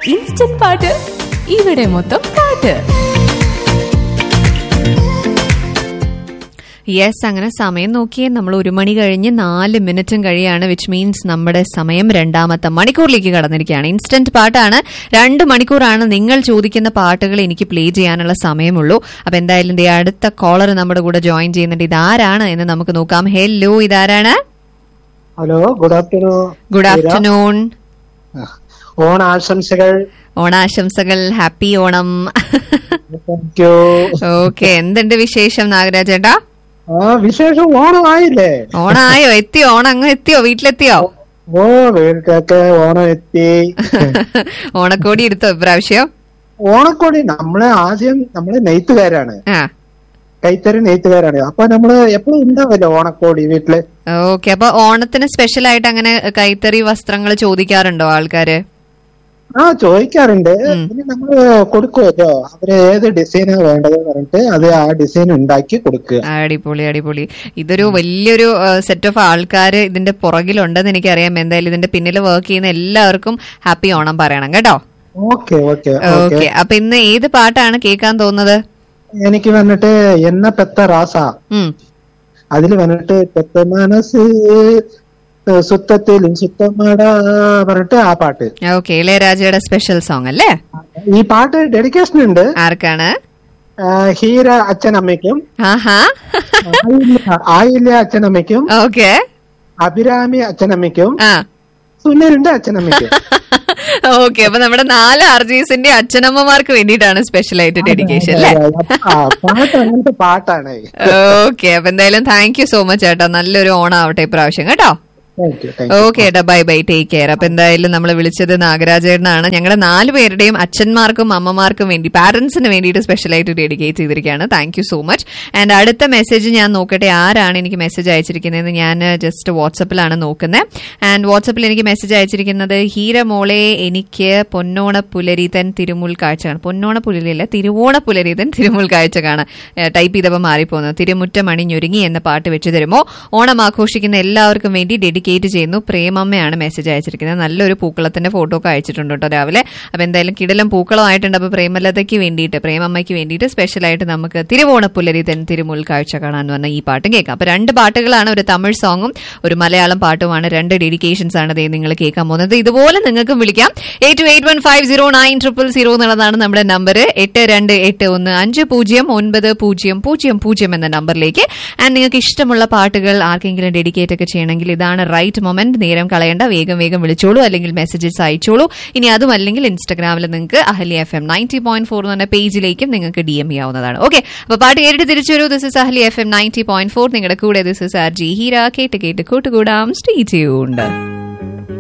instant പാട്ട് ഇവിടെ മൊത്തം പാട്ട് യെസ് അങ്ങനെ സമയം നോക്കിയേ നമ്മൾ ഒരു മണി കഴിഞ്ഞ് നാല് മിനിറ്റും കഴിയാണ് വിച്ച് മീൻസ് നമ്മുടെ സമയം രണ്ടാമത്തെ മണിക്കൂറിലേക്ക് കടന്നിരിക്കുകയാണ് ഇൻസ്റ്റന്റ് പാട്ടാണ് രണ്ട് മണിക്കൂറാണ് നിങ്ങൾ ചോദിക്കുന്ന പാട്ടുകൾ എനിക്ക് പ്ലേ ചെയ്യാനുള്ള സമയമുള്ളൂ അപ്പൊ എന്തായാലും ദേ അടുത്ത കോളർ നമ്മുടെ കൂടെ ജോയിൻ ചെയ്യുന്നുണ്ട് ഇതാരാണ് എന്ന് നമുക്ക് നോക്കാം ഹെല്ലോ ഇതാരാണ് hello good afternoon good afternoon ഓണാശംസകൾ ഓണാശംസകൾ happy Onam thank you okay എന്തുണ്ട് വിശേഷം നാഗരാജ് ചേട്ടാ ആ വിശേഷം ഓണമായില്ലേ ഓണായോ എത്തിയോ ഓണം അങ്ങ് എത്തിയോ വീട്ടിലെത്തിയോ ഓ വീട്ടിലൊക്കെ ഓണം എത്തി ഓണക്കോടി എടുത്തോ ഇപ്രാവശ്യം ഓണക്കോടി നമ്മള് ആദ്യം നമ്മള് നെയ്ത്തുകാരാണ് ആ കൈത്തറി നെയ്ത്തുകാരാണ് അപ്പൊ നമ്മള് എപ്പോഴും ഉണ്ടാവല്ലോ ഓണക്കോടി വീട്ടില് ഓക്കെ അപ്പൊ ഓണത്തിന് സ്പെഷ്യൽ ആയിട്ട് അങ്ങനെ കൈത്തറി വസ്ത്രങ്ങൾ ചോദിക്കാറുണ്ടോ ആൾക്കാര് ആ ചോദിക്കാറുണ്ട് പിന്നെ നമ്മള് കൊടുക്കുമല്ലോ അവര് ഏത് ഡിസൈനാ വേണ്ടത് പറഞ്ഞിട്ട് അത് ആ ഡിസൈൻ ഉണ്ടാക്കി കൊടുക്കുക അടിപൊളി അടിപൊളി ഇതൊരു വലിയൊരു സെറ്റ് ഓഫ് ആൾക്കാര് ഇതിന്റെ പുറകിലുണ്ടെന്ന് എനിക്കറിയാം എന്തായാലും ഇതിന്റെ പിന്നിൽ വർക്ക് ചെയ്യുന്ന എല്ലാവർക്കും ഹാപ്പി ഓണം പറയണം കേട്ടോ ഓക്കെ ഓക്കെ ഓക്കെ ഓക്കെ അപ്പൊ ഇന്ന് ഏത് പാട്ടാണ് കേൾക്കാൻ തോന്നുന്നത് എനിക്ക് വന്നിട്ട് എന്ന പെത്ത റാസ ഉം അതിൽ വന്നിട്ട് പെത്ത മനസ്സ് സുത്തത്തിലും സുത്തമടാ പറഞ്ഞിട്ട് ആ പാട്ട് ഓക്കെ ഇളയരാജയുടെ സ്പെഷ്യൽ സോങ് അല്ലേ ഈ പാട്ട് ഡെഡിക്കേഷൻ ഉണ്ട് ആർക്കാണ് ആ, ഹീര അച്ഛനമ്മയ്ക്കും ആഹാ ആയില്യ- ആയില്യ അച്ഛനമ്മയ്ക്കും ഓക്കെ അഭിരാമി അച്ഛനമ്മയ്ക്കും ആ സുനിലിന്റെ അച്ഛനമ്മയ്ക്കും ഓക്കെ അപ്പൊ നമ്മുടെ നാല് ആർജീസിന്റെ അച്ഛനമ്മമാർക്ക് വേണ്ടിയിട്ടാണ് സ്പെഷ്യൽ ആയിട്ട് ഡെഡിക്കേഷൻ അല്ലേ ആ, പാട്ട് അങ്ങനത്തെ പാട്ടാണ് ഓക്കെ അപ്പൊ എന്തായാലും താങ്ക് യു സോ മച്ച് ചേട്ടാ നല്ലൊരു ഓണം ആവട്ടെ ഇപ്രാവശ്യം കേട്ടോ thank you thank you okay ഏട്ടാ ബൈ ബൈ ടേക്ക് കെയർ അപ്പൊ എന്തായാലും നമ്മൾ വിളിച്ചത് നാഗരാജേട്ടനാണ് ഞങ്ങളുടെ നാല് പേരുടെയും അച്ഛന്മാർക്കും അമ്മമാർക്കും വേണ്ടി പാരന്റ്സിന് വേണ്ടിയിട്ട് സ്പെഷ്യൽ ആയിട്ട് ഡെഡിക്കേറ്റ് ചെയ്തിരിക്കുകയാണ് thank you so much and അടുത്ത മെസ്സേജ് ഞാൻ നോക്കട്ടെ ആരാണ് എനിക്ക് മെസ്സേജ് അയച്ചിരിക്കുന്നതെന്ന് ഞാൻ ജസ്റ്റ് വാട്സപ്പിലാണ് നോക്കുന്നത് ആൻഡ് വാട്സപ്പിൽ എനിക്ക് മെസ്സേജ് അയച്ചിരിക്കുന്നത് ഹീര മോളെ എനിക്ക് പൊന്നോണ പുലരിതൻ തിരുമുൽ കാഴ്ച കാണാം പൊന്നോണ പുലരിയല്ല തിരുവോണ പുലരിതൻ തിരുമുൽ കാഴ്ച കാണാം ടൈപ്പ് ചെയ്തപ്പോൾ മാറിപ്പോകുന്നത് തിരുമുറ്റം അണിഞ്ഞൊരുങ്ങി എന്ന പാട്ട് വെച്ച് തരുമോ ഓണം ആഘോഷിക്കുന്ന എല്ലാവർക്കും വേണ്ടി ഡെഡിക്കേറ്റ് ചെയ്യുന്നു പ്രേമമ്മയാണ് മെസ്സേജ് അയച്ചിരിക്കുന്നത് നല്ലൊരു പൂക്കളത്തിന്റെ ഫോട്ടോ ഒക്കെ അയച്ചിട്ടുണ്ട് കേട്ടോ രാവിലെ അപ്പൊ എന്തായാലും കിടലം പൂക്കളമായിട്ടുണ്ട് അപ്പൊ പ്രേമലതയ്ക്ക് വേണ്ടിയിട്ട് പ്രേമമ്മയ്ക്ക് വേണ്ടിയിട്ട് സ്പെഷ്യൽ ആയിട്ട് നമുക്ക് തിരുവോണപ്പുലരി തെൻ തിരുമുൽ കാഴ്ച കാണാൻ വന്ന ഈ പാട്ടും കേൾക്കാം അപ്പൊ രണ്ട് പാട്ടുകളാണ് ഒരു തമിഴ് സോങ്ങും ഒരു മലയാളം പാട്ടുമാണ് രണ്ട് ഡെഡിക്കേഷൻസ് ആണ് ദേ നിങ്ങൾ കേൾക്കാൻ പോകുന്നത് ഇതുപോലെ നിങ്ങൾക്കും വിളിക്കാം eight two eight one five zero nine triple zero എന്നുള്ളതാണ് നമ്മുടെ നമ്പർ എട്ട് രണ്ട് എട്ട് ഒന്ന് അഞ്ച് പൂജ്യം ഒൻപത് പൂജ്യം പൂജ്യം പൂജ്യം എന്ന നമ്പറിലേക്ക് ആൻഡ് നിങ്ങൾക്ക് ഇഷ്ടമുള്ള പാട്ടുകൾ ആർക്കെങ്കിലും ഡെഡിക്കേറ്റ് ഒക്കെ ചെയ്യണമെങ്കിൽ ഇതാണ് റൈറ്റ് മൊമെന്റ് നേരം കളയേണ്ട വേഗം വേഗം വിളിച്ചോളൂ അല്ലെങ്കിൽ മെസ്സേജസ് അയച്ചോളൂ ഇനി അതും അല്ലെങ്കിൽ ഇൻസ്റ്റാഗ്രാമിൽ നിങ്ങൾക്ക് Ahali F M ninety point four എന്ന് പറഞ്ഞ പേജിലേക്കും നിങ്ങൾക്ക് ഡി എം ചെയ്യാവുന്നതാണ് ഓക്കെ അപ്പൊ പാട്ട് കേട്ടിട്ട് തിരിച്ചു വരൂ this is Ahali F M ninety point four നിങ്ങളുടെ കൂടെ this is R J Heera കേട്ട് കേട്ട് കൂട്ടുകൂടാം സ്റ്റേ ട്യൂൺഡ്